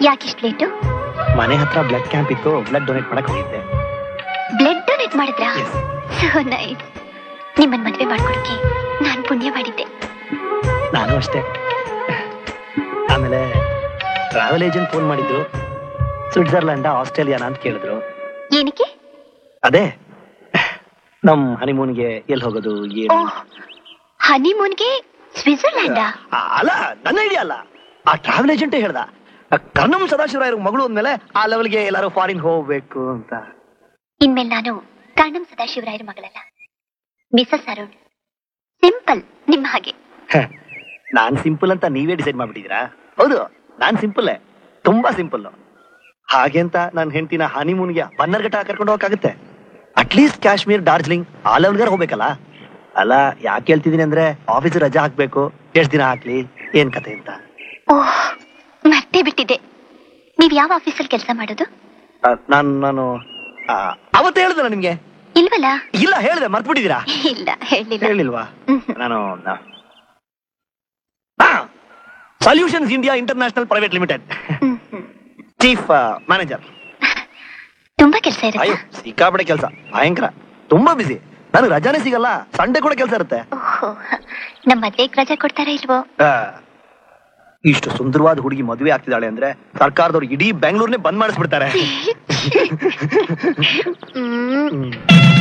ಯಾಕಿಷ್ಟು ಲೇಟು ಮನೆ ಹತ್ರ ಬ್ಲಡ್ ಕ್ಯಾಂಪ್ ಇತ್ತು ಬ್ಲಡ್ ಡೊನೇಟ್ ಮಾಡಕ್ ಹೋಗಿದ್ದೆ ಬ್ಲಡ್ ಡೊನೇಟ್ ಮಾಡಿದ್ರಾ Yes. ಸೊ ನೈಸ್ ನಿಮ್ಮನ್ ಮದ್ವೆ ಮಾಡ್ಕೊಡಕ್ಕೆ ನಾನ್ ಪುಣ್ಯ ಮಾಡಿದ್ದೆ ನಾನು ಅಷ್ಟೇ ಆಮೇಲೆ ಟ್ರಾವೆಲ್ ಏಜೆಂಟ್ ಫೋನ್ ಮಾಡಿದ್ರು ಸ್ವಿಟ್ಜರ್ಲ್ಯಾಂಡ್ ಆಸ್ಟ್ರೇಲಿಯಾನ ಅಂತ ಕೇಳಿದ್ರು ಏನಕ್ಕೆ ಅದೇ ನಮ್ ಹನಿಮೂನ್ಗೆ ಎಲ್ಲಿ ಹೋಗೋದು ಏನು ಓಹ್ ಹನಿಮೂನ್ಗೆ ಸ್ವಿಟ್ಜರ್ಲ್ಯಾಂಡಾ ಆ, ಅಲ್ಲ ನನ್ನ ಐಡಿಯಾ ಅಲ್ಲ ಆ ಟ್ರಾವೆಲ್ ಏಜೆಂಟೇ ಹೇಳ್ದ ಆ ಕರ್ನಂ ಸದಾಶಿವರಾಯರ ಮಗಳು ಅಂದ್ಮೇಲೆ ಆ ಲೆವೆಲ್ಗೆ ಎಲ್ಲಾರು ಫಾರಿನ್ ಹೋಗ್ಬೇಕು ಅಂತ ಇನ್ಮೇಲೆ ನಾನು ಕಾಣಂ ಸದಾಶಿವರಾಯರ ಮಗಳಲ್ಲ ಮಿಸಸ್ ಅರುಣ್ ಸಿಂಪಲ್ ನಿಮ್ಮ ಹಾಗೆ ಹ, ನಾನ್ ಸಿಂಪಲ್ ಅಂತ ನೀವೇ ಡಿಸೈಡ್ ಮಾಡ್ಬಿಟ್ಟಿದ್ದೀರಾ ಹೌದು ನಾನ್ ಸಿಂಪಲ್ ತುಂಬಾ ಸಿಂಪಲ್ ಹಾಗೆ ಅಂತ ನನ್ನ ಹೆಂಡತಿನ ಹನಿಮೂನ್ಗೆ ಬನ್ನರ್ಘಟ್ಟ ಕರ್ಕೊಂಡು ಹೋಗಕ್ಕಾಗುತ್ತೆ ಅಟ್ಲೀಸ್ಟ್ ಕಾಶ್ಮೀರ್ ಡಾರ್ಜಿಲಿಂಗ್ ಆ ಲೆವೆಲ್ಗಾರ ಹೋಗ್ಬೇಕಲ್ಲ ಅಲ್ಲ ಯಾಕೆ ಹೇಳ್ತಿದೀನಿ ಅಂದ್ರೆ ಆಫೀಸ್ ರಜಾ ಹಾಕ್ಬೇಕು ಎಷ್ಟ್ ದಿನ ಹಾಕ್ಲಿ ಏನ್ ಕತೆ ಅಂತ ಓಹ್ ಮರ್ತೇ ಬಿಟ್ಟಿದ್ದೆ ನೀವ್ ಯಾವ ಆಫೀಸಲ್ಲಿ ಕೆಲಸ ಮಾಡೋದು ಆ, ನಾನ್ ನಾನು ಆ, ಅವತ್ತೇ ಹೇಳ್ದಲ್ಲ ನಿಮ್ಗೆ ಇಲ್ವಲ್ಲ ಇಲ್ಲ ಹೇಳ್ದೆ ಮರ್ತ್ಬಿಟ್ಟಿದ್ದೀರಾ ಇಲ್ಲ ಹೇಳಿಲ್ಲ ಹೇಳಿಲ್ವಾ ಹ್ಮ್. ನಾನು solutions India international private limited ಹ್ಮ್, ಹ್ಮ್. ಚೀಫ್ ಮ್ಯಾನೇಜರ್ ತುಂಬಾ ಕೆಲಸ ಅಯ್ಯೋ ಇರುತ್ತೆ ಸಿಕ್ಕಾಪಟ್ಟೆ ಕೆಲಸ ಭಯಂಕರ ತುಂಬಾ ಬಿಸಿ ನನಗೆ ರಜಾನೇ ಸಿಗಲ್ಲ ಸಂಡೆ ಕೂಡ ಕೆಲಸ ಇರುತ್ತೆ ಓಹೋ ನಮ್ಮ ಮದ್ವೆಗ್ ರಜೆ ಕೊಡ್ತಾರಾ ಇಲ್ವೋ ಆ, ಇಷ್ಟು ಸುಂದರವಾದ ಹುಡುಗಿ ಮದುವೆ ಆಗ್ತಿದ್ದಾಳೆ ಅಂದ್ರೆ ಸರ್ಕಾರದವ್ರು ಇಡೀ ಬೆಂಗಳೂರನ್ನೇ ಬಂದ್ ಮಾಡಿಸ್ಬಿಡ್ತಾರೆ ಹ್ಮ್ ಹ್ಮ್.